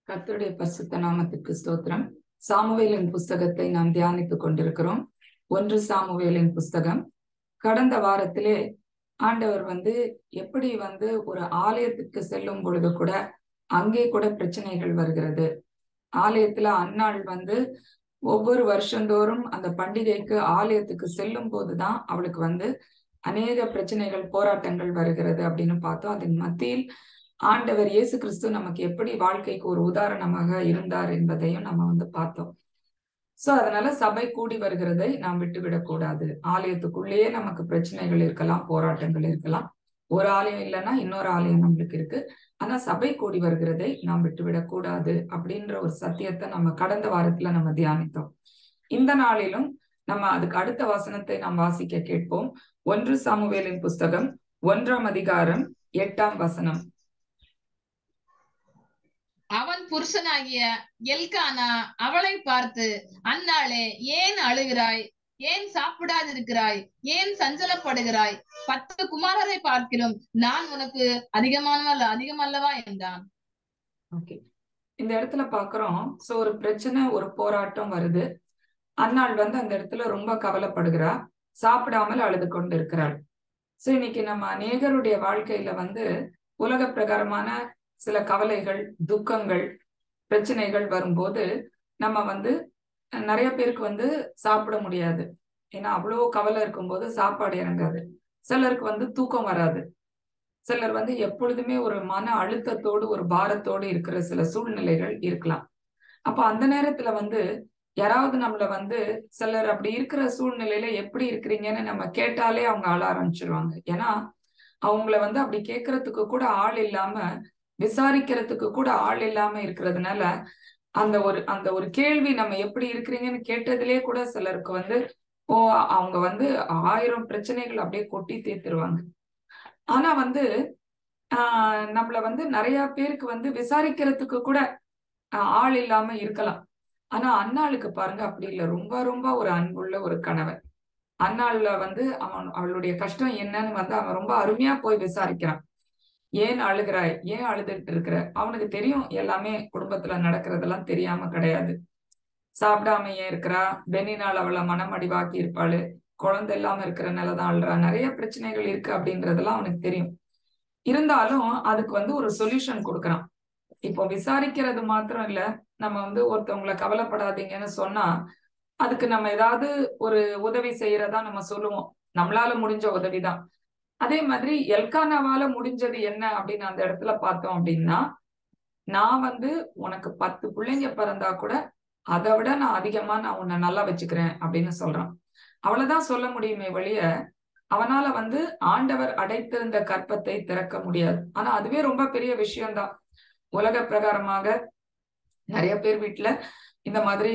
கர்த்தருடைய பரிசுத்த நாமத்திற்கு ஸ்தோத்திரம் சாமுவேலின் புஸ்தகத்தை நாம் தியானித்துக் கொண்டிருக்கிறோம் ஒன்று சாமுவேலின் புஸ்தகம் கடந்த வாரத்திலே ஆண்டவர் வந்து எப்படி வந்து ஒரு ஆலயத்துக்கு செல்லும் பொழுது கூட அங்கே கூட பிரச்சனைகள் வருகிறது ஆலயத்துல அன்னாள் வந்து ஒவ்வொரு வருஷந்தோறும் அந்த பண்டிகைக்கு ஆலயத்துக்கு செல்லும் போதுதான் அவளுக்கு வந்து அநேக பிரச்சனைகள் போராட்டங்கள் வருகிறது அப்படின்னு பார்த்தோம் அதன் மத்தியில் ஆண்டவர் இயேசு கிறிஸ்து நமக்கு எப்படி வாழ்க்கைக்கு ஒரு உதாரணமாக இருந்தார் என்பதையும் நம்ம வந்து பார்த்தோம் சோ அதனால சபை கூடி வருகிறதை நாம் விட்டுவிடக் கூடாது ஆலயத்துக்குள்ளேயே நமக்கு பிரச்சனைகள் இருக்கலாம் போராட்டங்கள் இருக்கலாம் ஒரு ஆலயம் இல்லைன்னா இன்னொரு ஆலயம் நம்மளுக்கு இருக்கு ஆனா சபை கூடி வருகிறதை நாம் விட்டுவிடக் கூடாது அப்படின்ற ஒரு சத்தியத்தை நம்ம கடந்த வாரத்துல நம்ம தியானித்தோம் இந்த நாளிலும் நம்ம அதுக்கு அடுத்த வசனத்தை நாம் வாசிக்க கேட்போம் ஒன்று சாமுவேலின் புஸ்தகம் ஒன்றாம் அதிகாரம் எட்டாம் வசனம் அவன் புருஷனாகிய எல்கானா அவளை பார்த்து அன்னாளே ஏன் அழுகிறாய் ஏன் சாப்பிடாதிருக்கிறாய் ஏன் சஞ்சலப்படுகிறாய் பத்து குமாரரை பார்க்கிறோம் நான் உனக்கு அதிகமானவல்ல அதிகமல்லவா என்றான் ஓகே இந்த இடத்துல பாக்குறோம் சோ ஒரு பிரச்சனை ஒரு போராட்டம் வருது அன்னாள் வந்து அந்த இடத்துல ரொம்ப கவலைப்படுகிறா சாப்பிடாமல் அழுது கொண்டு இருக்கிறாள் சோ இன்னைக்கு நம்ம அநேகருடைய வாழ்க்கையில வந்து உலக பிரகாரமான சில கவலைகள் துக்கங்கள் பிரச்சனைகள் வரும்போது நம்ம வந்து நிறைய பேருக்கு வந்து சாப்பிட முடியாது ஏன்னா அவ்வளோ கவலை இருக்கும்போது சாப்பாடு இறங்காது சிலருக்கு வந்து தூக்கம் வராது சிலர் வந்து எப்பொழுதுமே ஒரு மன அழுத்தத்தோடு ஒரு பாரத்தோடு இருக்கிற சில சூழ்நிலைகள் இருக்கலாம் அப்ப அந்த நேரத்துல வந்து யாராவது நம்மள வந்து சிலர் அப்படி இருக்கிற சூழ்நிலையில எப்படி இருக்கிறீங்கன்னு நம்ம கேட்டாலே அவங்க ஆள ஆரம்பிச்சிருவாங்க ஏன்னா அவங்கள வந்து அப்படி கேட்கறதுக்கு கூட ஆள் இல்லாம விசாரிக்கிறதுக்கு கூட ஆள் இல்லாம இருக்கிறதுனால அந்த ஒரு அந்த ஒரு கேள்வி நம்ம எப்படி இருக்கிறீங்கன்னு கேட்டதுலயே கூட சிலருக்கு வந்து ஓ அவங்க வந்து ஆயிரம் பிரச்சனைகள் அப்படியே கொட்டி தீர்த்துருவாங்க ஆனா வந்து ஆஹ் நம்மள வந்து நிறைய பேருக்கு வந்து விசாரிக்கிறதுக்கு கூட ஆள் இல்லாம இருக்கலாம் ஆனா அன்னாளுக்கு பாருங்க அப்படி இல்லை ரொம்ப ரொம்ப ஒரு அன்புள்ள ஒரு கணவன் அன்னாள்ல வந்து அவன் அவளுடைய கஷ்டம் என்னன்னு வந்து அவன் ரொம்ப அருமையா போய் விசாரிக்கிறான் ஏன் அழுகிறாய் ஏன் அழுதுட்டு இருக்கிற அவனுக்கு தெரியும் எல்லாமே குடும்பத்துல நடக்கிறதெல்லாம் தெரியாம கிடையாது சாப்பிடாம ஏன் இருக்கிறா பெனினால் அவளை மனமடிவாக்கி இருப்பாளு குழந்தை இல்லாம இருக்கிறனாலதான் அழுறா நிறைய பிரச்சனைகள் இருக்கு அப்படின்றதெல்லாம் அவனுக்கு தெரியும் இருந்தாலும் அதுக்கு வந்து ஒரு சொல்யூஷன் கொடுக்குறான் இப்போ விசாரிக்கிறது மாத்திரம் இல்ல நம்ம வந்து ஒருத்தவங்களை கவலைப்படாதீங்கன்னு சொன்னா அதுக்கு நம்ம ஏதாவது ஒரு உதவி செய்யறதா நம்ம சொல்லுவோம் நம்மளால முடிஞ்ச உதவிதான் அதே மாதிரி எல்கானாவால முடிஞ்சது என்ன அப்படின்னு அந்த இடத்துல பார்த்தோம் அப்படின்னா நான் வந்து உனக்கு பத்து பிள்ளைங்க பிறந்தா கூட அதை விட நான் அதிகமா நான் உன்னை நல்லா வச்சுக்கிறேன் அப்படின்னு சொல்றான் அவ்வளவுதான் சொல்ல முடியுமே வழிய அவனால வந்து ஆண்டவர் அடைத்திருந்த கற்பத்தை திறக்க முடியாது ஆனா அதுவே ரொம்ப பெரிய விஷயம்தான் உலக பிரகாரமாக நிறைய பேர் வீட்டுல இந்த மாதிரி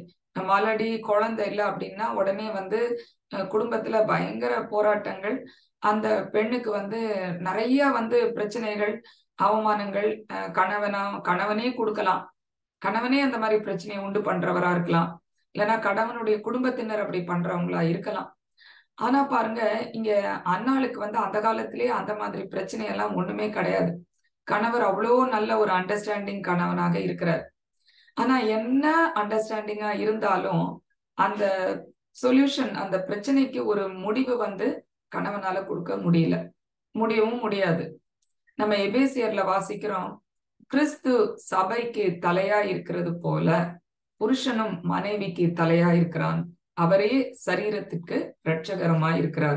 மலடி குழந்தை இல்லை அப்படின்னா உடனே வந்து குடும்பத்துல பயங்கர போராட்டங்கள் அந்த பெண்ணுக்கு வந்து நிறைய வந்து பிரச்சனைகள் அவமானங்கள் கணவனா கணவனே கொடுக்கலாம் கணவனே அந்த மாதிரி பிரச்சனையை உண்டு பண்றவரா இருக்கலாம் இல்லைன்னா கணவனுடைய குடும்பத்தினர் அப்படி பண்றவங்களா இருக்கலாம் ஆனா பாருங்க இங்க அண்ணாளுக்கு வந்து அந்த காலத்திலேயே அந்த மாதிரி பிரச்சனை எல்லாம் ஒண்ணுமே கிடையாது கணவர் அவ்வளோ நல்ல ஒரு அண்டர்ஸ்டாண்டிங் கணவனாக இருக்கிறார் ஆனா என்ன அண்டர்ஸ்டாண்டிங்கா இருந்தாலும் அந்த சொல்யூஷன் அந்த பிரச்சனைக்கு ஒரு முடிவு வந்து கணவனால கொடுக்க முடியல முடியவும் முடியாது நம்ம எபேசியர்ல வாசிக்கிறோம் கிறிஸ்து சபைக்கு தலையா இருக்கிறது போல புருஷனும் மனைவிக்கு தலையா இருக்கிறான் அவரே சரீரத்துக்கு ரட்சகரமாய் இருக்கிறார்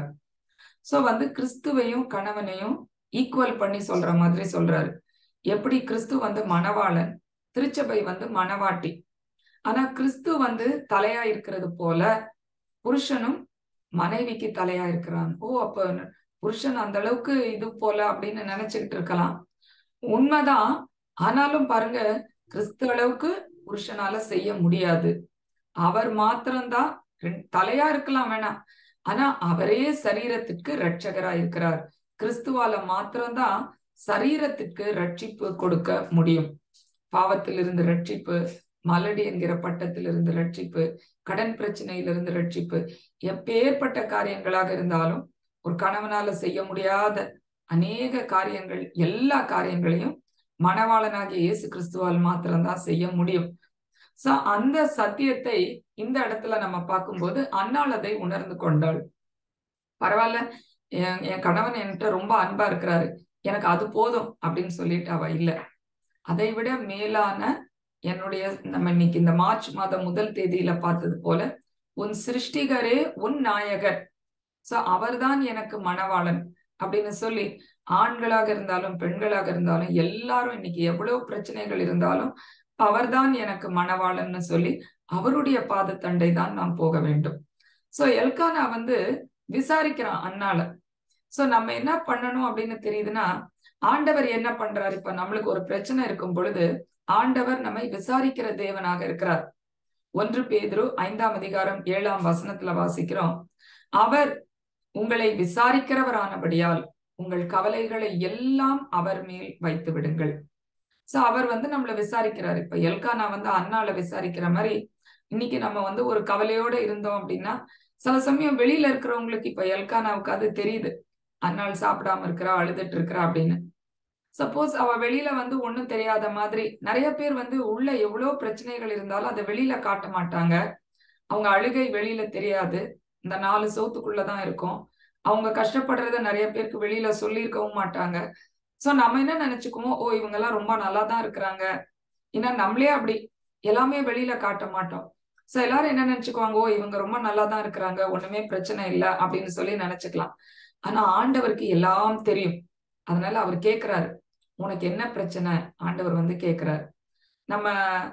சோ வந்து கிறிஸ்துவையும் கணவனையும் ஈக்குவல் பண்ணி சொல்ற மாதிரி சொல்றாரு எப்படி கிறிஸ்து வந்து மணவாளன் திருச்சபை வந்து மணவாட்டி ஆனா கிறிஸ்து வந்து தலையா இருக்கிறது போல புருஷனும் மனைவிக்கு தலையா இருக்கிறான் ஓ அப்ப புருஷன் அந்த அளவுக்கு இது போல அப்படின்னு நினைச்சுக்கிட்டு இருக்கலாம் உண்மைதான் ஆனாலும் பாருங்க கிறிஸ்து அளவுக்கு புருஷனால செய்ய முடியாது அவர் மாத்திரம்தான் தலையா இருக்கலாம் வேணாம் ஆனா அவரே சரீரத்திற்கு ரட்சகரா இருக்கிறார் கிறிஸ்துவால மாத்திரம்தான் சரீரத்திற்கு ரட்சிப்பு கொடுக்க முடியும் பாவத்திலிருந்து ரட்சிப்பு மலடி என்கிற பட்டத்திலிருந்து ரட்சிப்பு கடன் பிரச்சனையிலிருந்து ரட்சிப்பு எப்பேற்பட்ட காரியங்களாக இருந்தாலும் ஒரு கணவனால செய்ய முடியாத அநேக காரியங்கள் எல்லா காரியங்களையும் மணவாளனாகிய இயேசு கிறிஸ்துவால் மாத்திரம்தான் செய்ய முடியும் சோ அந்த சத்தியத்தை இந்த இடத்துல நம்ம பார்க்கும்போது அன்னாள் அதை உணர்ந்து கொண்டாள் பரவாயில்ல என் என் கணவன் என்கிட்ட ரொம்ப அன்பா இருக்கிறாரு எனக்கு அது போதும் அப்படின்னு சொல்லிட்டு அவ இல்ல அதை விட மேலான என்னுடைய நம்ம இன்னைக்கு இந்த மார்ச் மாதம் முதல் தேதியில பார்த்தது போல உன் சிருஷ்டிகரே உன் நாயகர் சோ அவர்தான் எனக்கு மணவாளன் அப்படின்னு சொல்லி ஆண்களாக இருந்தாலும் பெண்களாக இருந்தாலும் எல்லாரும் இன்னைக்கு எவ்வளவு பிரச்சனைகள் இருந்தாலும் அவர்தான் எனக்கு மணவாளன்னு சொல்லி அவருடைய பாதத்தண்டை தான் நாம் போக வேண்டும் சோ எல்கானா வந்து விசாரிக்கிறான் அண்ணால சோ நம்ம என்ன பண்ணணும் அப்படின்னு தெரியுதுன்னா ஆண்டவர் என்ன பண்றாரு இப்ப நம்மளுக்கு ஒரு பிரச்சனை இருக்கும் பொழுது ஆண்டவர் நம்மை விசாரிக்கிற தேவனாக இருக்கிறார் ஒன்று பேதுரு ஐந்தாம் அதிகாரம் ஏழாம் வசனத்துல வாசிக்கிறோம் அவர் உங்களை விசாரிக்கிறவரானபடியால் உங்கள் கவலைகளை எல்லாம் அவர் மேல் வைத்து விடுங்கள் சோ அவர் வந்து நம்மளை விசாரிக்கிறார் இப்ப எல்கானா வந்து அண்ணால விசாரிக்கிற மாதிரி இன்னைக்கு நம்ம வந்து ஒரு கவலையோட இருந்தோம் அப்படின்னா சில சமயம் வெளியில இருக்கிறவங்களுக்கு இப்ப எல்கானாவுக்கு அது தெரியுது அண்ணாள் சாப்பிடாம இருக்கிறா அழுதுட்டு இருக்கிறா அப்படின்னு சப்போஸ் அவ வெளியில வந்து ஒண்ணும் தெரியாத மாதிரி நிறைய பேர் வந்து உள்ள எவ்வளவு பிரச்சனைகள் இருந்தாலும் அதை வெளியில காட்ட மாட்டாங்க அவங்க அழுகை வெளியில தெரியாது இந்த நாலு சோத்துக்குள்ளதான் இருக்கும் அவங்க கஷ்டப்படுறத நிறைய பேருக்கு வெளியில சொல்லியிருக்கவும் மாட்டாங்க சோ நம்ம என்ன நினைச்சுக்குவோம் ஓ இவங்க எல்லாம் ரொம்ப நல்லா தான் இருக்கிறாங்க ஏன்னா நம்மளே அப்படி எல்லாமே வெளியில காட்ட மாட்டோம் சோ எல்லாரும் என்ன நினைச்சுக்குவாங்க ஓ இவங்க ரொம்ப நல்லா தான் இருக்கிறாங்க ஒண்ணுமே பிரச்சனை இல்லை அப்படின்னு சொல்லி நினைச்சுக்கலாம் ஆனா ஆண்டவருக்கு எல்லாம் தெரியும் அதனால அவர் கேக்குறாரு உனக்கு என்ன பிரச்சனை ஆண்டவர் வந்து கேக்குறாரு நம்ம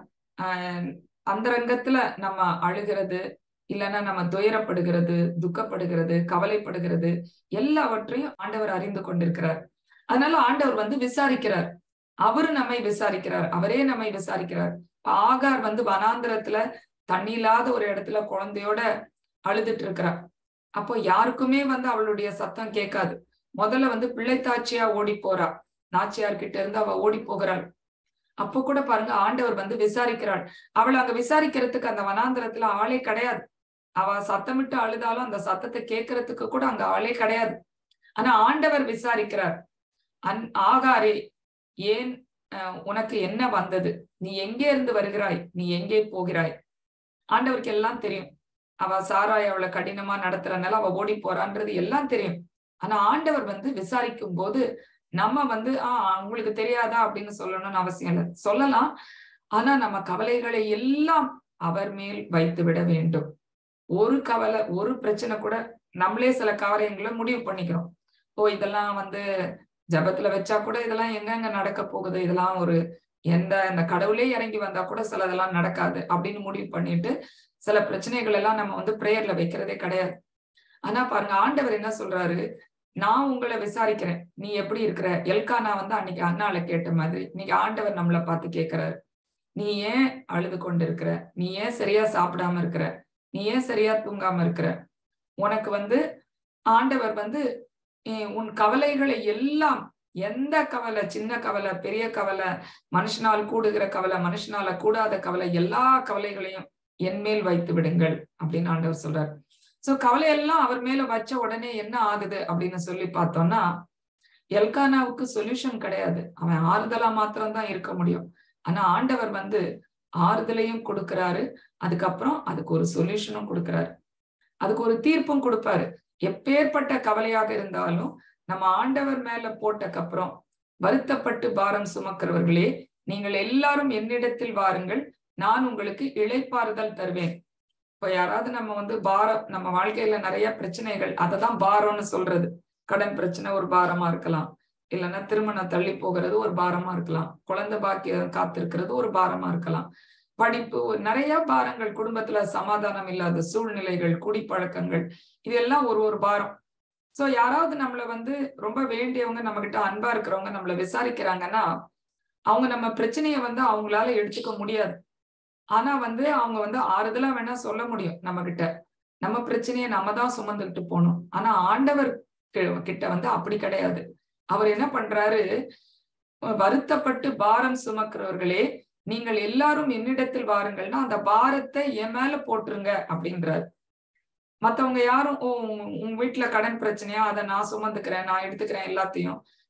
ஆஹ் அந்த ரங்கத்துல நம்ம அழுகிறது இல்லைன்னா நம்ம துயரப்படுகிறது துக்கப்படுகிறது கவலைப்படுகிறது எல்லாவற்றையும் ஆண்டவர் அறிந்து கொண்டிருக்கிறார் அதனால ஆண்டவர் வந்து விசாரிக்கிறார் அவரு நம்மை விசாரிக்கிறார் அவரே நம்மை விசாரிக்கிறார் ஆகார் வந்து வனாந்திரத்துல தண்ணி இல்லாத ஒரு இடத்துல குழந்தையோட அழுதுட்டு இருக்கிறார் அப்போ யாருக்குமே வந்து அவளுடைய சத்தம் கேட்காது முதல்ல வந்து பிள்ளைத்தாச்சியா ஓடி போறா நாச்சியார் கிட்ட இருந்து அவ ஓடி போகிறாள் அப்போ கூட பாருங்க ஆண்டவர் வந்து விசாரிக்கிறாள் அவள் அங்க விசாரிக்கிறதுக்கு அந்த வனாந்திரத்துல ஆளே கிடையாது அவ சத்தமிட்டு அழுதாலும் அந்த சத்தத்தை கேட்கறதுக்கு கூட அங்க ஆளே கிடையாது ஆனா ஆண்டவர் விசாரிக்கிறார் அன் ஆகாரே ஏன் உனக்கு என்ன வந்தது நீ எங்கே இருந்து வருகிறாய் நீ எங்கே போகிறாய் ஆண்டவருக்கு எல்லாம் தெரியும் அவ சாராய் அவளை கடினமா நடத்துறதுனால அவ ஓடி போறான்றது எல்லாம் தெரியும் ஆனா ஆண்டவர் வந்து விசாரிக்கும் போது நம்ம வந்து ஆஹ் உங்களுக்கு தெரியாதா அப்படின்னு சொல்லணும்னு அவசியம் இல்லை சொல்லலாம் ஆனா நம்ம கவலைகளை எல்லாம் அவர் மேல் வைத்து விட வேண்டும் ஒரு கவலை ஒரு பிரச்சனை கூட நம்மளே சில காரியங்களை முடிவு பண்ணிக்கிறோம் ஓ இதெல்லாம் வந்து ஜபத்துல வச்சா கூட இதெல்லாம் எங்கெங்க நடக்க போகுது இதெல்லாம் ஒரு எந்த இந்த கடவுளே இறங்கி வந்தா கூட சிலதெல்லாம் நடக்காது அப்படின்னு முடிவு பண்ணிட்டு சில பிரச்சனைகள் எல்லாம் நம்ம வந்து பிரேயர்ல வைக்கிறதே கிடையாது ஆனா பாருங்க ஆண்டவர் என்ன சொல்றாரு நான் உங்களை விசாரிக்கிறேன் நீ எப்படி இருக்கிற எல்கானா வந்து அன்னைக்கு அண்ணால கேட்ட மாதிரி இன்னைக்கு ஆண்டவர் நம்மளை பார்த்து கேட்கிறாரு நீ ஏன் அழுது கொண்டு இருக்கிற நீ ஏன் சரியா சாப்பிடாம இருக்கிற நீ ஏன் சரியா தூங்காம இருக்கிற உனக்கு வந்து ஆண்டவர் வந்து உன் கவலைகளை எல்லாம் எந்த கவலை சின்ன கவலை பெரிய கவலை மனுஷனால் கூடுகிற கவலை மனுஷனால கூடாத கவலை எல்லா கவலைகளையும் என் மேல் வைத்து விடுங்கள் அப்படின்னு ஆண்டவர் சொல்றாரு சோ கவலையெல்லாம் அவர் மேல வச்ச உடனே என்ன ஆகுது அப்படின்னு சொல்லி பார்த்தோம்னா எல்கானாவுக்கு சொல்யூஷன் கிடையாது அவன் ஆறுதலா மாத்திரம்தான் இருக்க முடியும் ஆனா ஆண்டவர் வந்து ஆறுதலையும் கொடுக்கிறாரு அதுக்கப்புறம் அதுக்கு ஒரு சொல்யூஷனும் கொடுக்கிறாரு அதுக்கு ஒரு தீர்ப்பும் கொடுப்பாரு எப்பேற்பட்ட கவலையாக இருந்தாலும் நம்ம ஆண்டவர் மேல போட்டக்கப்புறம் வருத்தப்பட்டு பாரம் சுமக்கிறவர்களே நீங்கள் எல்லாரும் என்னிடத்தில் வாருங்கள் நான் உங்களுக்கு இழைப்பாறுதல் தருவேன் இப்ப யாராவது நம்ம வந்து பாரம் நம்ம வாழ்க்கையில நிறைய பிரச்சனைகள் அததான் பாரம்னு சொல்றது கடன் பிரச்சனை ஒரு பாரமா இருக்கலாம் இல்லைன்னா திருமணம் தள்ளி போகிறது ஒரு பாரமா இருக்கலாம் குழந்தை பாக்கியம் காத்திருக்கிறது ஒரு பாரமா இருக்கலாம் படிப்பு நிறைய பாரங்கள் குடும்பத்துல சமாதானம் இல்லாத சூழ்நிலைகள் குடிப்பழக்கங்கள் இதெல்லாம் ஒரு ஒரு பாரம் சோ யாராவது நம்மள வந்து ரொம்ப வேண்டியவங்க நம்ம கிட்ட அன்பா இருக்கிறவங்க நம்மள விசாரிக்கிறாங்கன்னா அவங்க நம்ம பிரச்சனைய வந்து அவங்களால எடுத்துக்க முடியாது ஆனா வந்து அவங்க வந்து ஆறுதலா வேணா சொல்ல முடியும் நம்ம கிட்ட நம்ம பிரச்சனைய நம்ம தான் சுமந்துக்கிட்டு போகணும் ஆனா ஆண்டவர் கிட்ட வந்து அப்படி கிடையாது அவர் என்ன பண்றாரு வருத்தப்பட்டு பாரம் சுமக்கிறவர்களே நீங்கள் எல்லாரும் என்னிடத்தில் வாருங்கள்னா அந்த பாரத்தை என் மேல போட்டுருங்க அப்படின்றாரு மத்தவங்க யாரும் ஓ உங்க வீட்டுல கடன் பிரச்சனையா அதை நான் சுமந்துக்கிறேன் நான் எடுத்துக்கிறேன் எல்லாத்தையும்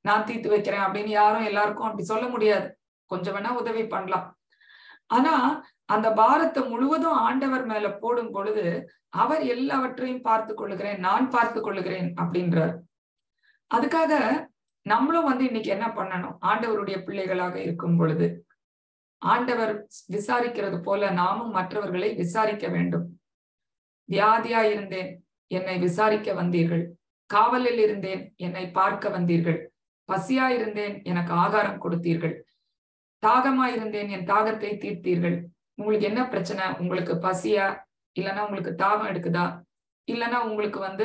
நான் தீர்த்து வைக்கிறேன் அப்படின்னு யாரும் எல்லாருக்கும் அப்படி சொல்ல முடியாது கொஞ்சம் வேணா உதவி பண்ணலாம் ஆனா அந்த பாரத்தை முழுவதும் ஆண்டவர் மேல போடும் பொழுது அவர் எல்லாவற்றையும் பார்த்து கொள்ளுகிறேன் நான் பார்த்து கொள்ளுகிறேன் அப்படின்றார் அதுக்காக நம்மளும் வந்து இன்னைக்கு என்ன பண்ணணும் ஆண்டவருடைய பிள்ளைகளாக இருக்கும் பொழுது ஆண்டவர் விசாரிக்கிறது போல நாமும் மற்றவர்களை விசாரிக்க வேண்டும் வியாதியா இருந்தேன் என்னை விசாரிக்க வந்தீர்கள் காவலில் இருந்தேன் என்னை பார்க்க வந்தீர்கள் பசியா இருந்தேன் எனக்கு ஆகாரம் கொடுத்தீர்கள் தாகமா இருந்தேன் என் தாகத்தை தீர்த்தீர்கள் உங்களுக்கு என்ன பிரச்சனை உங்களுக்கு பசியா இல்லைன்னா உங்களுக்கு தாகம் எடுக்குதா இல்லைன்னா உங்களுக்கு வந்து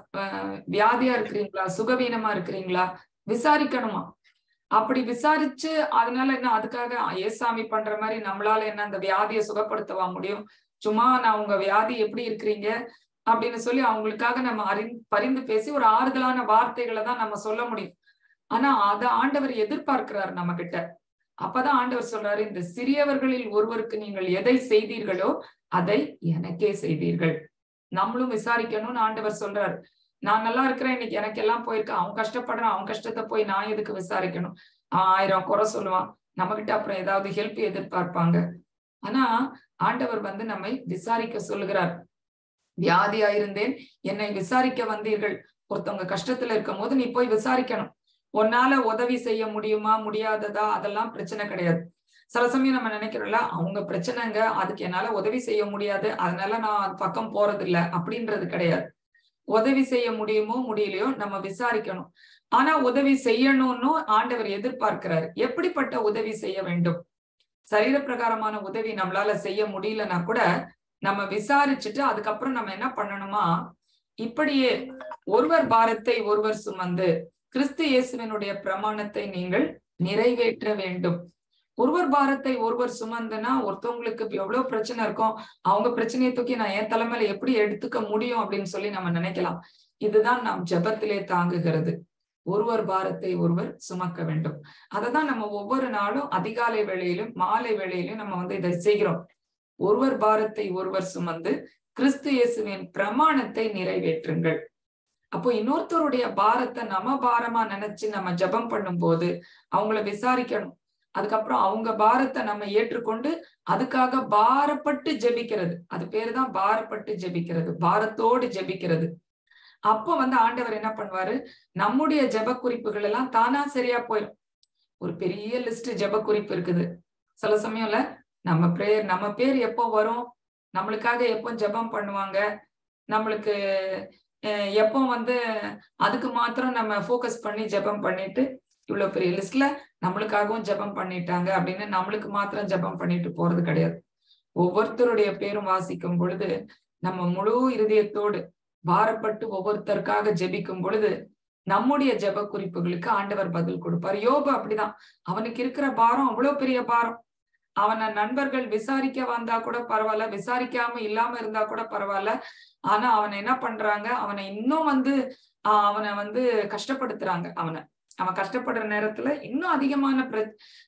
வியாதியா இருக்கிறீங்களா சுகவீனமா இருக்கிறீங்களா விசாரிக்கணுமா அப்படி விசாரிச்சு அதனால என்ன அதுக்காக ஏசாமி பண்ற மாதிரி நம்மளால என்ன அந்த வியாதியை சுகப்படுத்தவா முடியும் சும்மா நான் உங்க வியாதி எப்படி இருக்கிறீங்க அப்படின்னு சொல்லி அவங்களுக்காக நம்ம அறி பரிந்து பேசி ஒரு ஆறுதலான வார்த்தைகளை தான் நம்ம சொல்ல முடியும் ஆனா அத ஆண்டவர் எதிர்பார்க்கிறார் நம்ம கிட்ட அப்பதான் ஆண்டவர் சொல்றாரு இந்த சிறியவர்களில் ஒருவருக்கு நீங்கள் எதை செய்தீர்களோ அதை எனக்கே செய்தீர்கள் நம்மளும் விசாரிக்கணும்னு ஆண்டவர் சொல்றாரு நான் நல்லா இருக்கிறேன் இன்னைக்கு எனக்கு எல்லாம் போயிருக்கேன் அவன் கஷ்டப்படுறான் அவன் கஷ்டத்தை போய் நான் எதுக்கு விசாரிக்கணும் அவன் ஆயிரம் குறை சொல்லுவான் நம்ம கிட்ட அப்புறம் ஏதாவது ஹெல்ப் எதிர்பார்ப்பாங்க ஆனா ஆண்டவர் வந்து நம்மை விசாரிக்க சொல்லுகிறார் வியாதியா இருந்தேன் என்னை விசாரிக்க வந்தீர்கள் ஒருத்தவங்க கஷ்டத்துல இருக்கும் போது நீ போய் விசாரிக்கணும் உன்னால உதவி செய்ய முடியுமா முடியாததா அதெல்லாம் பிரச்சனை கிடையாது சில சமயம் நம்ம நினைக்கிறோம்ல அவங்க பிரச்சனைங்க அதுக்கு என்னால உதவி செய்ய முடியாது அதனால நான் அது பக்கம் போறது இல்ல அப்படின்றது கிடையாது உதவி செய்ய முடியுமோ முடியலையோ நம்ம விசாரிக்கணும் ஆனா உதவி செய்யணும்னு ஆண்டவர் எதிர்பார்க்கிறாரு எப்படிப்பட்ட உதவி செய்ய வேண்டும் சரீர பிரகாரமான உதவி நம்மளால செய்ய முடியலன்னா கூட நம்ம விசாரிச்சுட்டு அதுக்கப்புறம் நம்ம என்ன பண்ணணுமா இப்படியே ஒருவர் பாரத்தை ஒருவர் சுமந்து கிறிஸ்து இயேசுவினுடைய பிரமாணத்தை நீங்கள் நிறைவேற்ற வேண்டும் ஒருவர் பாரத்தை ஒருவர் சுமந்துனா ஒருத்தவங்களுக்கு எவ்வளவு பிரச்சனை இருக்கும் அவங்க பிரச்சனையை தூக்கி நான் என் தலைமையில எப்படி எடுத்துக்க முடியும் அப்படின்னு சொல்லி நம்ம நினைக்கலாம் இதுதான் நாம் ஜபத்திலே தாங்குகிறது ஒருவர் பாரத்தை ஒருவர் சுமக்க வேண்டும் அததான் நம்ம ஒவ்வொரு நாளும் அதிகாலை வேளையிலும் மாலை வேளையிலும் நம்ம வந்து இதை செய்கிறோம் ஒருவர் பாரத்தை ஒருவர் சுமந்து கிறிஸ்து இயேசுவின் பிரமாணத்தை நிறைவேற்றுங்கள் அப்போ இன்னொருத்தருடைய பாரத்தை நம்ம பாரமா நினைச்சு நம்ம ஜபம் பண்ணும்போது அவங்கள விசாரிக்கணும் அதுக்கப்புறம் அவங்க பாரத்தை நம்ம ஏற்றுக்கொண்டு அதுக்காக பாரப்பட்டு ஜெபிக்கிறது அது பேருதான் பாரப்பட்டு ஜெபிக்கிறது பாரத்தோடு ஜெபிக்கிறது அப்போ வந்து ஆண்டவர் என்ன பண்ணுவாரு நம்முடைய ஜெப குறிப்புகள் எல்லாம் தானா சரியா போயிடும் ஒரு பெரிய லிஸ்ட் ஜெப குறிப்பு இருக்குது சில சமயம்ல நம்ம பிரேயர் நம்ம பேர் எப்போ வரும் நம்மளுக்காக எப்போ ஜெபம் பண்ணுவாங்க நம்மளுக்கு எப்போ வந்து அதுக்கு மாத்திரம் நம்ம ஃபோக்கஸ் பண்ணி ஜெபம் பண்ணிட்டு இவ்வளவு பெரிய லிஸ்ட்ல நம்மளுக்காகவும் ஜெபம் பண்ணிட்டாங்க அப்படின்னு நம்மளுக்கு மாத்திரம் ஜெபம் பண்ணிட்டு போறது கிடையாது ஒவ்வொருத்தருடைய பேரும் வாசிக்கும் பொழுது நம்ம முழு இருதயத்தோடு பாரப்பட்டு ஒவ்வொருத்தருக்காக ஜெபிக்கும் பொழுது நம்முடைய ஜெப குறிப்புகளுக்கு ஆண்டவர் பதில் கொடுப்பார் யோபு அப்படிதான் அவனுக்கு இருக்கிற பாரம் அவ்வளவு பெரிய பாரம் அவனை நண்பர்கள் விசாரிக்க வந்தா கூட பரவாயில்ல விசாரிக்காம இல்லாம இருந்தா கூட பரவாயில்ல ஆனா அவனை என்ன பண்றாங்க அவனை இன்னும் வந்து ஆஹ் அவனை வந்து கஷ்டப்படுத்துறாங்க அவனை அவன் கஷ்டப்படுற நேரத்துல இன்னும் அதிகமான பிர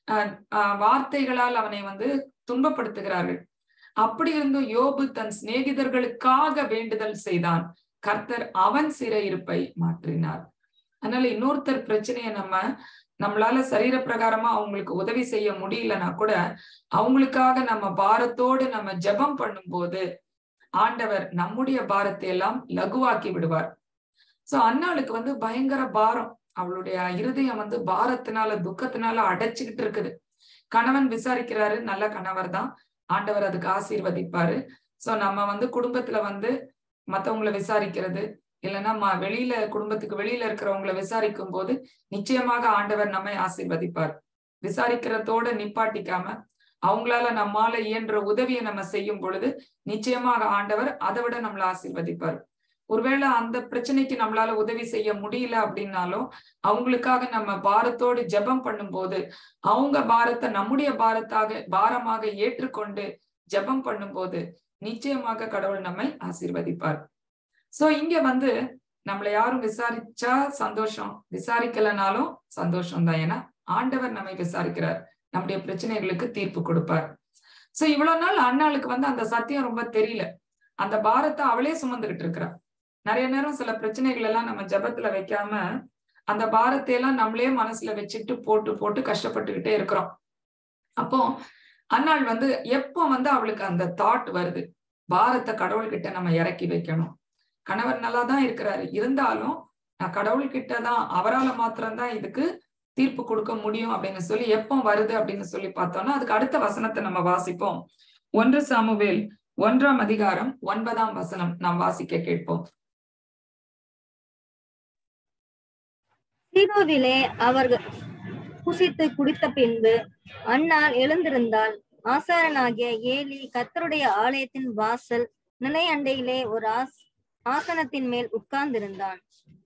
வார்த்தைகளால் அவனை வந்து துன்பப்படுத்துகிறார்கள் அப்படி இருந்தும் யோபு தன் சிநேகிதர்களுக்காக வேண்டுதல் செய்தான் கர்த்தர் அவன் சிறையிருப்பை மாற்றினார் அதனால இன்னொருத்தர் பிரச்சனையை நம்ம நம்மளால சரீர பிரகாரமா அவங்களுக்கு உதவி செய்ய முடியலன்னா கூட அவங்களுக்காக நம்ம பாரத்தோடு நம்ம ஜெபம் பண்ணும்போது ஆண்டவர் நம்முடைய பாரத்தை எல்லாம் லகுவாக்கி விடுவார் சோ அன்னாளுக்கு வந்து பயங்கர பாரம் அவளுடைய இருதயம் வந்து பாரத்தினால துக்கத்தினால அடைச்சுக்கிட்டு இருக்குது கணவன் விசாரிக்கிறாரு நல்ல கணவர் தான் ஆண்டவர் அதுக்கு ஆசீர்வதிப்பாரு சோ நம்ம வந்து குடும்பத்துல வந்து மத்தவங்களை விசாரிக்கிறது இல்லைன்னா வெளியில குடும்பத்துக்கு வெளியில இருக்கிறவங்களை விசாரிக்கும் போது நிச்சயமாக ஆண்டவர் நம்மை ஆசீர்வதிப்பார் விசாரிக்கிறதோட நிப்பாட்டிக்காம அவங்களால நம்மால இயன்ற உதவியை நம்ம செய்யும் பொழுது நிச்சயமாக ஆண்டவர் அதை விட நம்மளை ஆசீர்வதிப்பார் ஒருவேளை அந்த பிரச்சனைக்கு நம்மளால உதவி செய்ய முடியல அப்படின்னாலும் அவங்களுக்காக நம்ம பாரத்தோடு ஜெபம் பண்ணும்போது அவங்க பாரத்தை நம்முடைய பாரத்தாக பாரமாக ஏற்றுக்கொண்டு ஜெபம் பண்ணும்போது நிச்சயமாக கடவுள் நம்மை ஆசீர்வதிப்பார் சோ இங்க வந்து நம்மளை யாரும் விசாரிச்சா சந்தோஷம் விசாரிக்கலனாலும் சந்தோஷம் தான் ஏன்னா ஆண்டவர் நம்மை விசாரிக்கிறார் நம்முடைய பிரச்சனைகளுக்கு தீர்ப்பு கொடுப்பார் சோ இவ்வளவு நாள் அண்ணாளுக்கு வந்து அந்த சத்தியம் ரொம்ப தெரியல அந்த பாரத்தை அவளே சுமந்துகிட்டு இருக்கிறா நிறைய நேரம் சில பிரச்சனைகள் எல்லாம் நம்ம ஜபத்துல வைக்காம அந்த பாரத்தை எல்லாம் நம்மளே மனசுல வச்சுட்டு போட்டு போட்டு கஷ்டப்பட்டுக்கிட்டே இருக்கிறோம் அப்போ அன்னாள் வந்து எப்போ வந்து அவளுக்கு அந்த தாட் வருது பாரத்தை கடவுள்கிட்ட நம்ம இறக்கி வைக்கணும் கணவர் நல்லா தான் இருக்கிறாரு இருந்தாலும் நான் கடவுள்கிட்ட தான் அவரால் மாத்திரம்தான் இதுக்கு தீர்ப்பு கொடுக்க முடியும் அப்படின்னு சொல்லி எப்போ வருது அப்படின்னு சொல்லி பார்த்தோம்னா அதுக்கு அடுத்த வசனத்தை நம்ம வாசிப்போம் ஒன்று சாமுவேல் ஒன்றாம் அதிகாரம் ஒன்பதாம் வசனம் நாம் வாசிக்க கேட்போம் சீரோவிலே அவர்கள் புசித்து குடித்த பின்பு அன்னாள் எழுந்திருந்தால் ஆசாரனாகிய ஏலி கர்த்தருடைய ஆலயத்தின் வாசல் நிலையண்டையிலே ஒரு ஆஸ் ஆசனத்தின் மேல் உட்கார்ந்திருந்தான்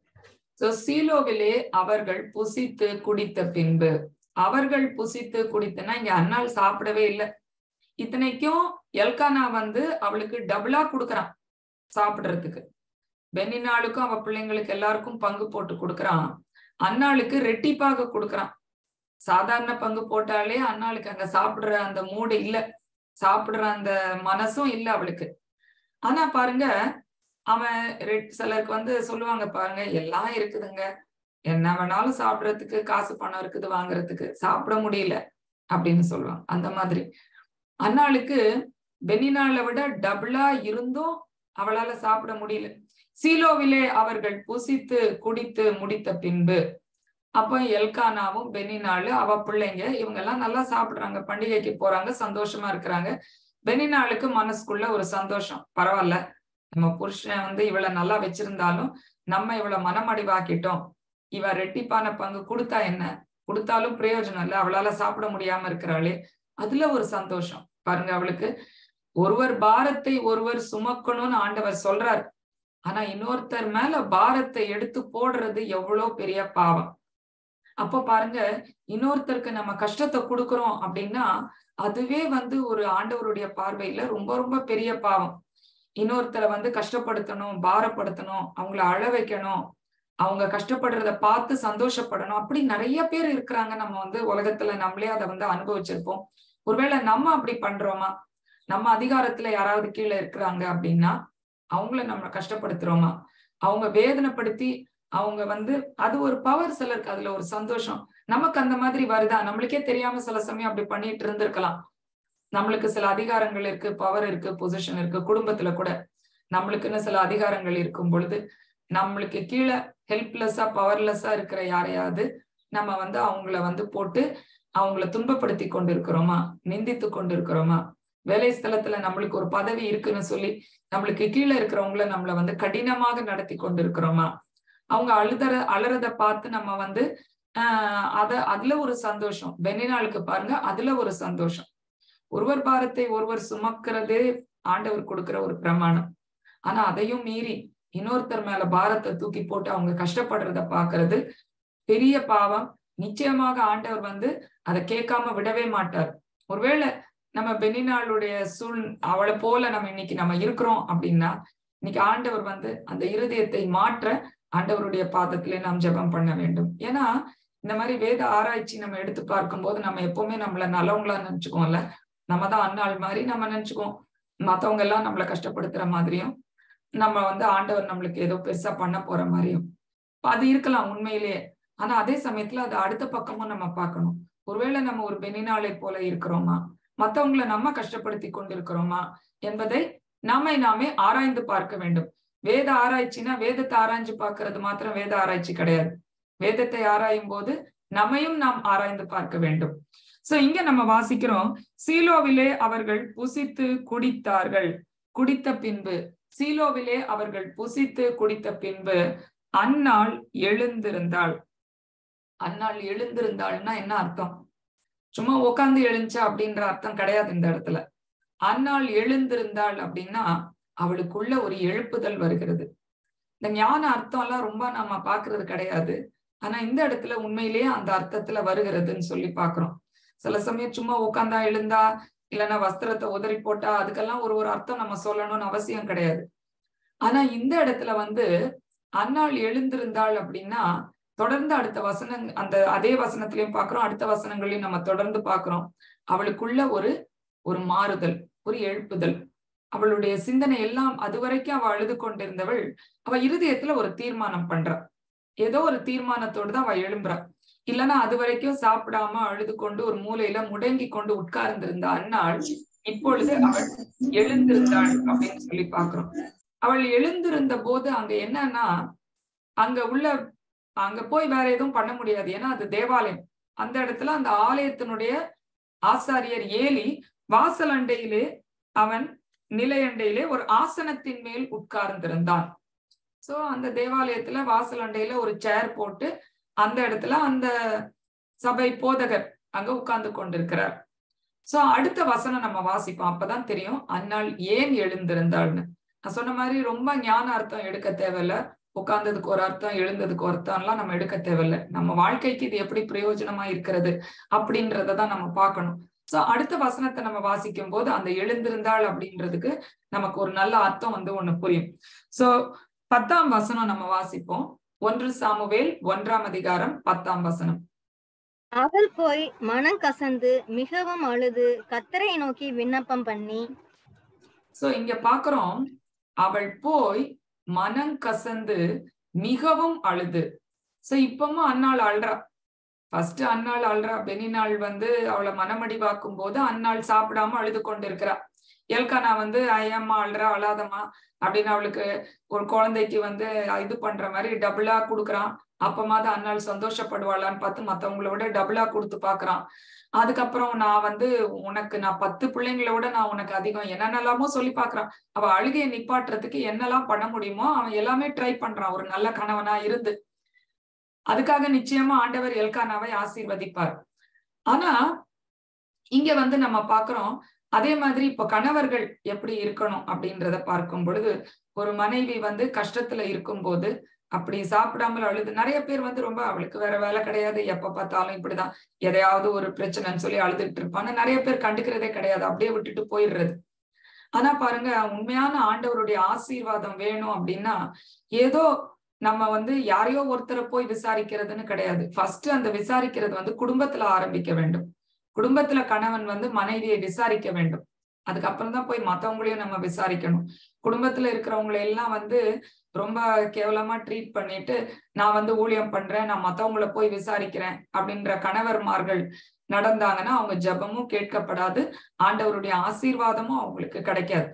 சோ சீலோவிலே அவர்கள் புசித்து குடித்த பின்பு அவர்கள் புசித்து குடித்தனா இங்க அன்னாள் சாப்பிடவே இல்லை இத்தனைக்கும் எல்கானா வந்து அவளுக்கு டபுளா கொடுக்கறான் சாப்பிடுறதுக்கு பெண்ணினாளுக்கும் அவ பிள்ளைங்களுக்கு எல்லாருக்கும் பங்கு போட்டு கொடுக்கறான் அன்னாளுக்கு ரெட்டிப்பாக கொடுக்கறான் சாதாரண பங்கு போட்டாலே அன்னாளுக்கு அங்க சாப்பிடுற அந்த மூடு இல்ல சாப்பிடுற அந்த மனசும் இல்ல அவளுக்கு ஆனா பாருங்க அவன் ரெட் சிலருக்கு வந்து சொல்லுவாங்க பாருங்க எல்லாம் இருக்குதுங்க என்ன வேணாலும் சாப்பிடறதுக்கு காசு பணம் இருக்குது வாங்குறதுக்கு சாப்பிட முடியல அப்படின்னு சொல்லுவாங்க அந்த மாதிரி அன்னாளுக்கு பெனினாளை விட டபுளா இருந்தும் அவளால சாப்பிட முடியல சீலோவிலே அவர்கள் புசித்து குடித்து முடித்த பின்பு அப்ப எல்கானாவும் பெனினாலு அவ பிள்ளைங்க இவங்க எல்லாம் நல்லா சாப்பிடுறாங்க பண்டிகைக்கு போறாங்க சந்தோஷமா இருக்கிறாங்க பெனினாளுக்கு மனசுக்குள்ள ஒரு சந்தோஷம் பரவாயில்ல நம்ம புருஷன் வந்து இவளை நல்லா வச்சிருந்தாலும் நம்ம இவளை மனமடிவாக்கிட்டோம் இவ ரெட்டிப்பான பங்கு கொடுத்தா என்ன கொடுத்தாலும் பிரயோஜனம் இல்லை அவளால சாப்பிட முடியாம இருக்கிறாளே அதுல ஒரு சந்தோஷம் பாருங்க அவளுக்கு ஒருவர் பாரத்தை ஒருவர் சுமக்கணும்னு ஆண்டவர் சொல்றாரு ஆனா இன்னொருத்தர் மேல பாரத்தை எடுத்து போடுறது எவ்வளவு பெரிய பாவம் அப்ப பாருங்க இன்னொருத்தருக்கு நம்ம கஷ்டத்தை கொடுக்கறோம் அப்படின்னா அதுவே வந்து ஒரு ஆண்டவருடைய பார்வையில ரொம்ப ரொம்ப பெரிய பாவம் இன்னொருத்தரை வந்து கஷ்டப்படுத்தணும் பாரப்படுத்தணும் அவங்கள அழ வைக்கணும் அவங்க கஷ்டப்படுறத பார்த்து சந்தோஷப்படணும் அப்படி நிறைய பேர் இருக்கிறாங்க நம்ம வந்து உலகத்துல நம்மளே அதை வந்து அனுபவிச்சிருப்போம் ஒருவேளை நம்ம அப்படி பண்றோமா நம்ம அதிகாரத்துல யாராவது கீழே இருக்கிறாங்க அப்படின்னா அவங்கள நம்ம கஷ்டப்படுத்துறோமா அவங்க வேதனைப்படுத்தி அவங்க வந்து அது ஒரு பவர் சிலருக்கு அதுல ஒரு சந்தோஷம் நமக்கு அந்த மாதிரி வருதா நம்மளுக்கே தெரியாம சில சமயம் அப்படி பண்ணிட்டு இருந்திருக்கலாம் நம்மளுக்கு சில அதிகாரங்கள் இருக்கு பவர் இருக்கு பொசிஷன் இருக்கு குடும்பத்துல கூட நம்மளுக்குன்னு சில அதிகாரங்கள் இருக்கும் பொழுது நம்மளுக்கு கீழே ஹெல்ப்லெஸ்ஸா பவர்லெஸ்ஸா இருக்கிற யாரையாவது நம்ம வந்து அவங்கள வந்து போட்டு அவங்கள துன்பப்படுத்தி கொண்டு இருக்கிறோமா நிந்தித்து கொண்டு இருக்கிறோமா வேலை ஸ்தலத்துல நம்மளுக்கு ஒரு பதவி இருக்குன்னு சொல்லி நம்மளுக்கு கீழே இருக்கிறவங்கள நம்மள வந்து கடினமாக நடத்தி கொண்டு இருக்கிறோமா அவங்க அழுதற அலறத பார்த்து நம்ம வந்து ஆஹ் அத அதுல ஒரு சந்தோஷம் பெண்ணினாளுக்கு பாருங்க அதுல ஒரு சந்தோஷம் ஒருவர் பாரத்தை ஒருவர் சுமக்கிறதே ஆண்டவர் கொடுக்கிற ஒரு பிரமாணம் ஆனா அதையும் மீறி இன்னொருத்தர் மேல பாரத்தை தூக்கி போட்டு அவங்க கஷ்டப்படுறத பாக்குறது பெரிய பாவம் நிச்சயமாக ஆண்டவர் வந்து அதை கேட்காம விடவே மாட்டார் ஒருவேளை நம்ம பெனினாளுடைய சூழ் அவளை போல நம்ம இன்னைக்கு நம்ம இருக்கிறோம் அப்படின்னா இன்னைக்கு ஆண்டவர் வந்து அந்த இருதயத்தை மாற்ற ஆண்டவருடைய பாதத்திலே நாம் ஜெபம் பண்ண வேண்டும் ஏன்னா இந்த மாதிரி வேத ஆராய்ச்சி நம்ம எடுத்து பார்க்கும்போது நம்ம எப்பவுமே நம்மள நல்லவங்களா நினைச்சுக்கோம்ல நம்ம தான் அன்னாள் மாதிரி நம்ம நினைச்சுக்குவோம் மத்தவங்க எல்லாம் நம்மளை கஷ்டப்படுத்துற மாதிரியும் நம்ம வந்து ஆண்டவர் நம்மளுக்கு ஏதோ பெருசா பண்ண போற மாதிரியும் அது இருக்கலாம் உண்மையிலேயே ஆனா அதே சமயத்துல அது அடுத்த பக்கமும் நம்ம பார்க்கணும் ஒருவேளை நம்ம ஒரு பெனினாளை போல இருக்கிறோமா மத்தவங்களை நம்ம கஷ்டப்படுத்தி கொண்டிருக்கிறோமா என்பதை நாமே நாமே ஆராய்ந்து பார்க்க வேண்டும் வேத ஆராய்ச்சினா வேதத்தை ஆராய்ஞ்சு பார்க்கறது மாத்திரம் வேத ஆராய்ச்சி கிடையாது வேதத்தை ஆராயும் போது நம்மையும் நாம் ஆராய்ந்து பார்க்க வேண்டும் சோ இங்க நம்ம வாசிக்கிறோம் சீலோவிலே அவர்கள் புசித்து குடித்தார்கள் குடித்த பின்பு சீலோவிலே அவர்கள் புசித்து குடித்த பின்பு அந்நாள் எழுந்திருந்தாள் அந்நாள் எழுந்திருந்தாள்னா என்ன அர்த்தம் சும்மா உட்காந்து எழுஞ்சா அப்படின்ற அர்த்தம் கிடையாது இந்த இடத்துல அந்நாள் எழுந்திருந்தாள் அப்படின்னா அவளுக்குள்ள ஒரு எழுப்புதல் வருகிறது இந்த ஞான அர்த்தம் எல்லாம் ரொம்ப நம்ம பாக்குறது கிடையாது ஆனா இந்த இடத்துல உண்மையிலேயே அந்த அர்த்தத்துல வருகிறதுன்னு சொல்லி பாக்குறோம் சில சமயம் சும்மா உட்காந்தா எழுந்தா இல்லைன்னா வஸ்திரத்தை உதறி போட்டா அதுக்கெல்லாம் ஒரு ஒரு அர்த்தம் நம்ம சொல்லணும்னு அவசியம் கிடையாது ஆனா இந்த இடத்துல வந்து அன்னாள் எழுந்திருந்தாள் அப்படின்னா தொடர்ந்து அடுத்த வசனங் அந்த அதே வசனத்திலையும் பாக்குறோம் அடுத்த வசனங்களையும் நம்ம தொடர்ந்து பாக்குறோம் அவளுக்குள்ள ஒரு ஒரு மாறுதல் ஒரு எழுப்புதல் அவளுடைய சிந்தனை எல்லாம் அது வரைக்கும் அவ அழுது கொண்டிருந்தவள் அவ இருதயத்துல ஒரு தீர்மானம் பண்றா ஏதோ ஒரு தீர்மானத்தோடு தான் அவ எழும்புறா இல்லைன்னா அது வரைக்கும் சாப்பிடாம அழுது கொண்டு ஒரு மூலையில முடங்கி கொண்டு உட்கார்ந்திருந்த அன்னாள் இப்பொழுது அவள் எழுந்திருந்தாள் அப்படின்னு சொல்லி பாக்குறோம் அவள் எழுந்திருந்த போது அங்க என்னன்னா அங்க உள்ள அங்க போய் வேற எதுவும் பண்ண முடியாது ஏன்னா அது தேவாலயம் அந்த இடத்துல அந்த ஆலயத்தினுடைய ஆசாரியர் ஏலி வாசல் அண்டையிலே அவன் நிலையண்டையிலே ஒரு ஆசனத்தின் மேல் உட்கார்ந்திருந்தான் சோ அந்த தேவாலயத்துல வாசல் அண்டையில ஒரு சேர் போட்டு அந்த இடத்துல அந்த சபை போதகர் அங்க உட்கார்ந்து கொண்டிருக்கிறார் சோ அடுத்த வசனம் நம்ம வாசிப்போம் அப்பதான் தெரியும் அந்நாள் ஏன் எழுந்திருந்தாள்னு நான் சொன்ன மாதிரி ரொம்ப ஞான அர்த்தம் எடுக்க தேவையில்ல உட்கார்ந்ததுக்கு ஒரு அர்த்தம் எழுந்ததுக்கு ஒரு அர்த்தம் எல்லாம் நம்ம எடுக்க தேவையில்ல நம்ம வாழ்க்கைக்கு இது எப்படி பிரயோஜனமா இருக்கிறது அப்படின்றதான் நம்ம பார்க்கணும் சோ அடுத்த வசனத்தை நம்ம வாசிக்கும் போது அந்த எழுந்திருந்தாள் அப்படின்றதுக்கு நமக்கு ஒரு நல்ல அர்த்தம் வந்து ஒண்ணு புரியும் சோ பத்தாம் வசனம் நம்ம வாசிப்போம் ஒன்று சாமுவேல் ஒன்றாம் அதிகாரம் பத்தாம் வசனம் அவள் போய் மனம் கசந்து மிகவும் அழுது கத்தரை நோக்கி விண்ணப்பம் பண்ணி சோ இங்க பாக்குறோம் அவள் போய் மனம் கசந்து மிகவும் அழுது சோ இப்பவும் அன்னாள் அழுறா ஃபர்ஸ்ட் அன்னாள் அழுறா பெனினாள் வந்து அவளை மனமடிவாக்கும் போது அன்னாள் சாப்பிடாம அழுது கொண்டிருக்கிறா எல்கானா வந்து ஐயம்மா அழுறா அழாதம்மா அப்படின்னு அவளுக்கு ஒரு குழந்தைக்கு வந்து இது பண்ற மாதிரி டபுளா கொடுக்குறான் அப்பமாவது அன்னாள் சந்தோஷப்படுவாளான்னு பார்த்து மத்தவங்கள விட டபுளா கொடுத்து பாக்குறான் அதுக்கப்புறம் நான் வந்து உனக்கு நான் பத்து பிள்ளைங்கள விட நான் உனக்கு அதிகம் என்னென்னலாமோ சொல்லி பாக்குறான் அவ அழுகையை நிப்பாட்டுறதுக்கு என்னெல்லாம் பண்ண முடியுமோ அவன் எல்லாமே ட்ரை பண்றான் ஒரு நல்ல கணவனா இருந்து அதுக்காக நிச்சயமா ஆண்டவர் எல்கானாவை ஆசீர்வதிப்பார் ஆனா இங்க வந்து நம்ம பாக்குறோம் அதே மாதிரி இப்ப கணவர்கள் எப்படி இருக்கணும் அப்படின்றத பார்க்கும் பொழுது ஒரு மனைவி வந்து கஷ்டத்துல இருக்கும் போது அப்படி சாப்பிடாமல் அழுது நிறைய பேர் வந்து ரொம்ப அவளுக்கு வேற வேலை கிடையாது எப்ப பார்த்தாலும் இப்படிதான் எதையாவது ஒரு பிரச்சனைன்னு சொல்லி அழுதுட்டு இருப்பான்னு நிறைய பேர் கண்டுக்கிறதே கிடையாது அப்படியே விட்டுட்டு போயிடுறது ஆனா பாருங்க உண்மையான ஆண்டவருடைய ஆசீர்வாதம் வேணும் அப்படின்னா ஏதோ நம்ம வந்து யாரையோ ஒருத்தரை போய் விசாரிக்கிறதுன்னு கிடையாது ஃபர்ஸ்ட் அந்த விசாரிக்கிறது வந்து குடும்பத்துல ஆரம்பிக்க வேண்டும் குடும்பத்துல கணவன் வந்து மனைவியை விசாரிக்க வேண்டும் அதுக்கப்புறம் தான் போய் மத்தவங்களையும் நம்ம விசாரிக்கணும் குடும்பத்துல இருக்கிறவங்களை எல்லாம் வந்து ரொம்ப கேவலமா ட்ரீட் பண்ணிட்டு நான் வந்து ஊழியம் பண்றேன் நான் மத்தவங்கள போய் விசாரிக்கிறேன் அப்படின்ற கணவர்மார்கள் நடந்தாங்கன்னா அவங்க ஜபமும் கேட்கப்படாது ஆண்டவருடைய ஆசீர்வாதமும் அவங்களுக்கு கிடைக்காது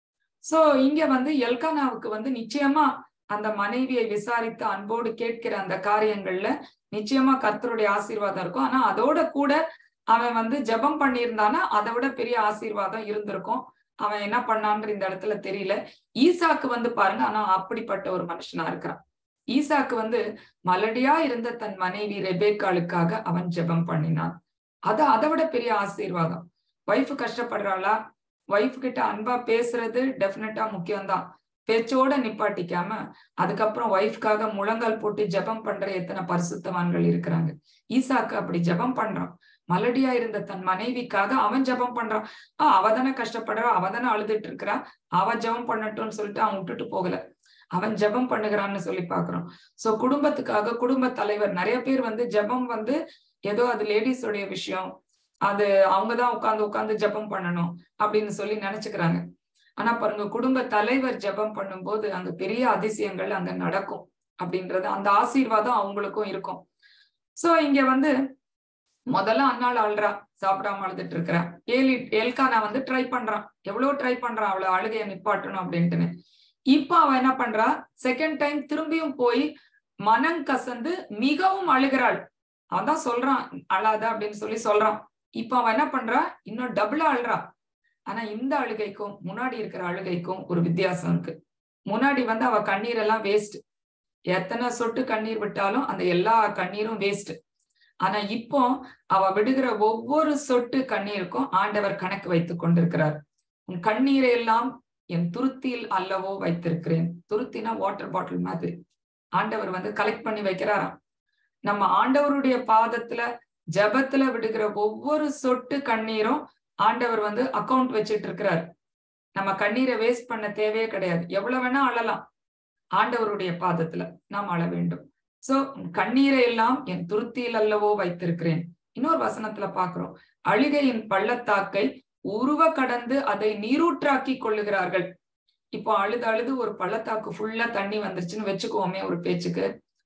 சோ இங்க வந்து எல்கானாவுக்கு வந்து நிச்சயமா அந்த மனைவியை விசாரித்து அன்போடு கேட்கிற அந்த காரியங்கள்ல நிச்சயமா கர்த்தருடைய ஆசீர்வாதம் இருக்கும் ஆனா அதோட கூட அவன் வந்து ஜபம் பண்ணியிருந்தானா அதை விட பெரிய ஆசீர்வாதம் இருந்திருக்கும் அவன் என்ன பண்ணான்ற இந்த இடத்துல தெரியல ஈசாக்கு வந்து பாருங்க ஆனா அப்படிப்பட்ட ஒரு மனுஷனா இருக்கிறான் ஈசாக்கு வந்து மலடியா இருந்த தன் மனைவி ரெபேக்காளுக்காக அவன் ஜெபம் பண்ணினான் அது அதை விட பெரிய ஆசீர்வாதம் ஒய்ஃப் கஷ்டப்படுறாளா ஒய்ஃப் கிட்ட அன்பா பேசுறது டெஃபினட்டா முக்கியம்தான் பேச்சோட நிப்பாட்டிக்காம அதுக்கப்புறம் ஒய்ஃப்காக முழங்கால் போட்டு ஜெபம் பண்ற எத்தனை பரிசுத்தவான்கள் இருக்கிறாங்க ஈசாக்கு அப்படி ஜெபம் பண்றான் மலடியா இருந்த தன் மனைவிக்காக அவன் ஜெபம் பண்றான் ஆஹ் அவ தானே கஷ்டப்படுறா அவ தானே அழுதுட்டு இருக்கிறா அவ ஜெபம் பண்ணட்டும்னு சொல்லிட்டு அவன் விட்டுட்டு போகல அவன் ஜெபம் பண்ணுகிறான்னு சொல்லி பாக்குறோம் சோ குடும்பத்துக்காக குடும்ப தலைவர் நிறைய பேர் வந்து ஜெபம் வந்து ஏதோ அது லேடிஸோடைய விஷயம் அது அவங்கதான் உட்காந்து உட்காந்து ஜெபம் பண்ணணும் அப்படின்னு சொல்லி நினைச்சுக்கிறாங்க ஆனா பாருங்க குடும்ப தலைவர் ஜெபம் பண்ணும்போது அங்க பெரிய அதிசயங்கள் அங்க நடக்கும் அப்படின்றது அந்த ஆசீர்வாதம் அவங்களுக்கும் இருக்கும் சோ இங்க வந்து முதல்ல அன்னாள் அழுறா சாப்பிடாம அழுதுட்டு இருக்கிறான் ஏலி எல்கானா வந்து ட்ரை பண்றான் எவ்வளவு ட்ரை பண்றான் அவளை அழுகைய நிப்பாட்டணும் அப்படின்ட்டுன்னு இப்ப அவ என்ன பண்றா செகண்ட் டைம் திரும்பியும் போய் மனம் கசந்து மிகவும் அழுகிறாள் அவன் தான் சொல்றான் அழாத அப்படின்னு சொல்லி சொல்றான் இப்ப அவன் என்ன பண்றா இன்னும் டபுளா அழுறா ஆனா இந்த அழுகைக்கும் முன்னாடி இருக்கிற அழுகைக்கும் ஒரு வித்தியாசம் இருக்கு முன்னாடி வந்து அவ கண்ணீர் எல்லாம் வேஸ்ட் எத்தனை சொட்டு கண்ணீர் விட்டாலும் அந்த எல்லா கண்ணீரும் வேஸ்ட் ஆனா இப்போ அவ விடுகிற ஒவ்வொரு சொட்டு கண்ணீருக்கும் ஆண்டவர் கணக்கு வைத்துக் கொண்டிருக்கிறார் உன் கண்ணீரை எல்லாம் என் துருத்தியில் அல்லவோ வைத்திருக்கிறேன் துருத்தினா வாட்டர் பாட்டில் மாதிரி ஆண்டவர் வந்து கலெக்ட் பண்ணி வைக்கிறாராம் நம்ம ஆண்டவருடைய பாதத்துல ஜபத்துல விடுகிற ஒவ்வொரு சொட்டு கண்ணீரும் ஆண்டவர் வந்து அக்கௌண்ட் வச்சிட்டு இருக்கிறார் நம்ம கண்ணீரை வேஸ்ட் பண்ண தேவையே கிடையாது எவ்வளவு வேணா அழலாம் ஆண்டவருடைய பாதத்துல நாம் அழ வேண்டும் சோ கண்ணீரை எல்லாம் என் துருத்தியில் அல்லவோ வைத்திருக்கிறேன் இன்னொரு வசனத்துல பாக்குறோம் அழுகையின் பள்ளத்தாக்கை உருவ கடந்து அதை நீரூற்றாக்கி கொள்ளுகிறார்கள் இப்போ அழுது அழுது ஒரு பள்ளத்தாக்கு ஃபுல்லா தண்ணி வந்துருச்சுன்னு வச்சுக்குவோமே ஒரு பேச்சுக்கு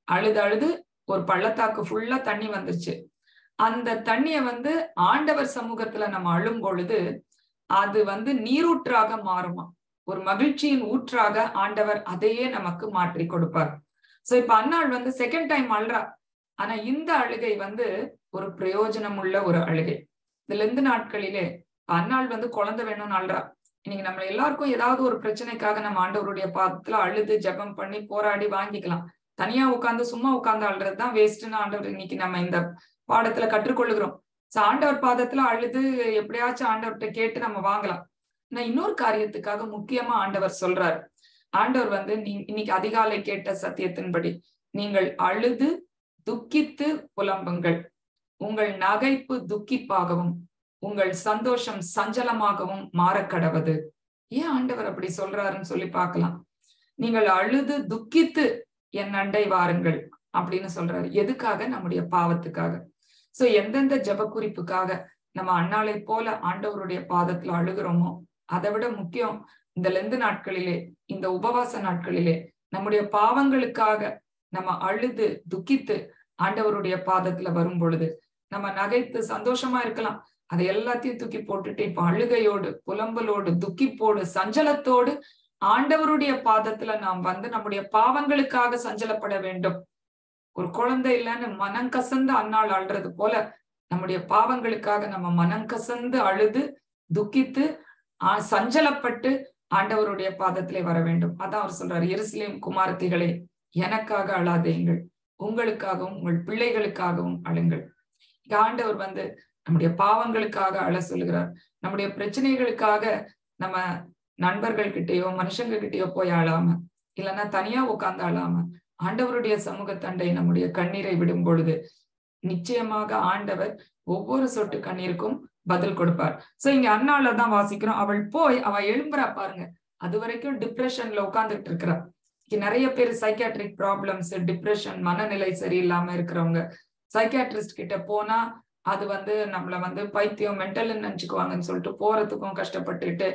அழுது அழுது ஒரு பள்ளத்தாக்கு ஃபுல்லா தண்ணி வந்துருச்சு அந்த தண்ணிய வந்து ஆண்டவர் சமூகத்துல நம்ம அழும் பொழுது அது வந்து நீரூற்றாக மாறுமா ஒரு மகிழ்ச்சியின் ஊற்றாக ஆண்டவர் அதையே நமக்கு மாற்றி கொடுப்பார் சோ இப்ப அன்னாள் வந்து செகண்ட் டைம் அழுறா ஆனா இந்த அழுகை வந்து ஒரு பிரயோஜனம் உள்ள ஒரு அழுகை இதுல இருந்து நாட்களிலே அன்னாள் வந்து குழந்தை வேணும்னு அழுறா இன்னைக்கு நம்ம எல்லாருக்கும் ஏதாவது ஒரு பிரச்சனைக்காக நம்ம ஆண்டவருடைய பாதத்துல அழுது ஜெபம் பண்ணி போராடி வாங்கிக்கலாம் தனியா உட்கார்ந்து சும்மா உட்கார்ந்து அழுறதுதான் வேஸ்ட்னு ஆண்டவர் இன்னைக்கு நம்ம இந்த பாடத்துல கற்றுக்கொள்ளுகிறோம் சோ ஆண்டவர் பாதத்துல அழுது எப்படியாச்சும் ஆண்டவர்கிட்ட கேட்டு நம்ம வாங்கலாம் நான் இன்னொரு காரியத்துக்காக முக்கியமா ஆண்டவர் சொல்றாரு ஆண்டவர் வந்து நீ இன்னைக்கு அதிகாலை கேட்ட சத்தியத்தின்படி நீங்கள் அழுது துக்கித்து புலம்புங்கள் உங்கள் நகைப்பு துக்கிப்பாகவும் உங்கள் சந்தோஷம் சஞ்சலமாகவும் மாறக்கடவது ஏன் ஆண்டவர் அப்படி சொல்றாருன்னு சொல்லி பார்க்கலாம் நீங்கள் அழுது துக்கித்து என் அண்டை வாருங்கள் அப்படின்னு சொல்றாரு எதுக்காக நம்முடைய பாவத்துக்காக சோ எந்தெந்த ஜப குறிப்புக்காக நம்ம அண்ணாலை போல ஆண்டவருடைய பாதத்துல அழுகிறோமோ அதை விட முக்கியம் இந்த லெந்து நாட்களிலே இந்த உபவாச நாட்களிலே நம்முடைய பாவங்களுக்காக நம்ம அழுது துக்கித்து ஆண்டவருடைய பாதத்துல வரும் பொழுது நம்ம நகைத்து சந்தோஷமா இருக்கலாம் அதை எல்லாத்தையும் தூக்கி போட்டுட்டு இப்ப அழுகையோடு புலம்பலோடு துக்கிப்போடு சஞ்சலத்தோடு ஆண்டவருடைய பாதத்துல நாம் வந்து நம்முடைய பாவங்களுக்காக சஞ்சலப்பட வேண்டும் ஒரு குழந்தை இல்லைன்னு மனம் கசந்து அன்னாள் அழுறது போல நம்முடைய பாவங்களுக்காக நம்ம மனம் கசந்து அழுது துக்கித்து ஆஹ் சஞ்சலப்பட்டு ஆண்டவருடைய பாதத்திலே வர வேண்டும் அதான் அவர் சொல்றாரு எருசலேம் குமாரத்திகளே எனக்காக அழாதேங்கள் உங்களுக்காகவும் உங்கள் பிள்ளைகளுக்காகவும் அழுங்கள் ஆண்டவர் வந்து நம்முடைய பாவங்களுக்காக அழ சொல்லுகிறார் நம்முடைய பிரச்சனைகளுக்காக நம்ம நண்பர்கள் கிட்டயோ மனுஷங்க கிட்டயோ போய் அழாம இல்லைன்னா தனியா உட்கார்ந்து அழாம ஆண்டவருடைய சமூகத்தண்டை நம்முடைய கண்ணீரை விடும் பொழுது நிச்சயமாக ஆண்டவர் ஒவ்வொரு சொட்டு கண்ணீருக்கும் பதில் கொடுப்பார் சோ இங்க அண்ணால தான் வாசிக்கிறோம் அவள் போய் அவ எழும்புறா பாருங்க அது வரைக்கும் டிப்ரெஷன்ல உட்கார்ந்துட்டு இருக்கிறா நிறைய பேர் சைக்காட்ரிக் ப்ராப்ளம்ஸ் டிப்ரெஷன் மனநிலை சரியில்லாம இருக்கிறவங்க சைக்காட்ரிஸ்ட் கிட்ட போனா அது வந்து நம்மள வந்து பைத்தியம் மென்டல்னு நினைச்சுக்குவாங்கன்னு சொல்லிட்டு போறதுக்கும் கஷ்டப்பட்டுட்டு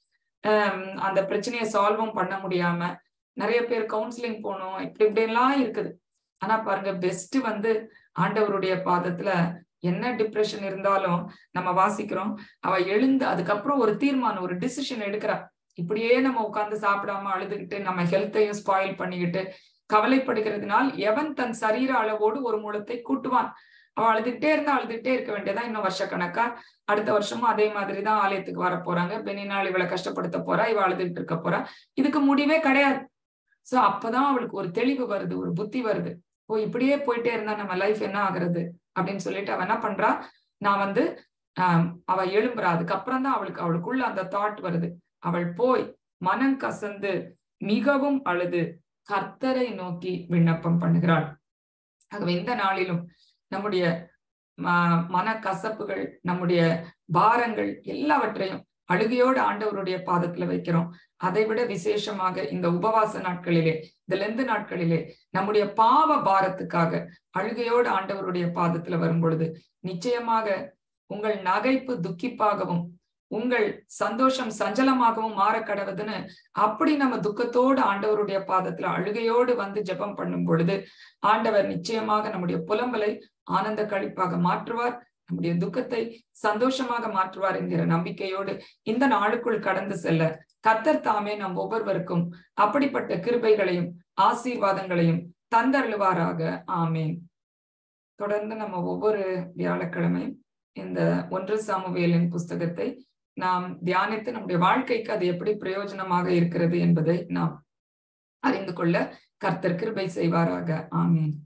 அந்த பிரச்சனையை சால்வும் பண்ண முடியாம நிறைய பேர் கவுன்சிலிங் போகணும் இப்படி இப்படி எல்லாம் இருக்குது ஆனா பாருங்க பெஸ்ட் வந்து ஆண்டவருடைய பாதத்துல என்ன டிப்ரெஷன் இருந்தாலும் நம்ம வாசிக்கிறோம் அவ எழுந்து அதுக்கப்புறம் ஒரு தீர்மானம் ஒரு டிசிஷன் எடுக்கிறா இப்படியே நம்ம உட்கார்ந்து சாப்பிடாம அழுதுகிட்டு நம்ம ஹெல்த்தையும் ஸ்பாயில் பண்ணிக்கிட்டு கவலைப்படுகிறதுனால் எவன் தன் சரீர அளவோடு ஒரு மூலத்தை கூட்டுவான் அவ அழுதுகிட்டே இருந்தா அழுதுகிட்டே இருக்க வேண்டியதா இன்னும் வருஷ கணக்கா அடுத்த வருஷமும் அதே மாதிரிதான் ஆலயத்துக்கு வர போறாங்க பெனினால் இவளை கஷ்டப்படுத்த போறா இவ அழுதுகிட்டு இருக்க போறா இதுக்கு முடிவே கிடையாது சோ அப்பதான் அவளுக்கு ஒரு தெளிவு வருது ஒரு புத்தி வருது ஓ இப்படியே போயிட்டே இருந்தா நம்ம லைஃப் என்ன ஆகுறது அப்படின்னு சொல்லிட்டு அவ என்ன பண்றா நான் வந்து ஆஹ் அவ எழும்புறா அதுக்கப்புறம் தான் அவளுக்கு அவளுக்குள்ள அந்த தாட் வருது அவள் போய் மனம் கசந்து மிகவும் அழுது கர்த்தரை நோக்கி விண்ணப்பம் பண்ணுகிறாள் ஆகவே இந்த நாளிலும் நம்முடைய மன கசப்புகள் நம்முடைய பாரங்கள் எல்லாவற்றையும் அழுகையோடு ஆண்டவருடைய பாதத்துல வைக்கிறோம் அதை விட விசேஷமாக இந்த உபவாச நாட்களிலே இந்த லெந்து நாட்களிலே நம்முடைய பாவ பாரத்துக்காக அழுகையோடு ஆண்டவருடைய பாதத்துல வரும் பொழுது நிச்சயமாக உங்கள் நகைப்பு துக்கிப்பாகவும் உங்கள் சந்தோஷம் சஞ்சலமாகவும் மாற கடவுதுன்னு அப்படி நம்ம துக்கத்தோடு ஆண்டவருடைய பாதத்துல அழுகையோடு வந்து ஜெபம் பண்ணும் பொழுது ஆண்டவர் நிச்சயமாக நம்முடைய புலம்பலை ஆனந்த கழிப்பாக மாற்றுவார் நம்முடைய துக்கத்தை சந்தோஷமாக மாற்றுவார் என்கிற நம்பிக்கையோடு இந்த நாளுக்குள் கடந்து செல்ல கத்தர் தாமே நம் ஒவ்வொருவருக்கும் அப்படிப்பட்ட கிருபைகளையும் ஆசீர்வாதங்களையும் தந்தருளுவாராக ஆமேன் தொடர்ந்து நம்ம ஒவ்வொரு வியாழக்கிழமையும் இந்த ஒன்று சாமுவேலின் புஸ்தகத்தை நாம் தியானித்து நம்முடைய வாழ்க்கைக்கு அது எப்படி பிரயோஜனமாக இருக்கிறது என்பதை நாம் அறிந்து கொள்ள கர்த்தர் கிருபை செய்வாராக ஆமேன்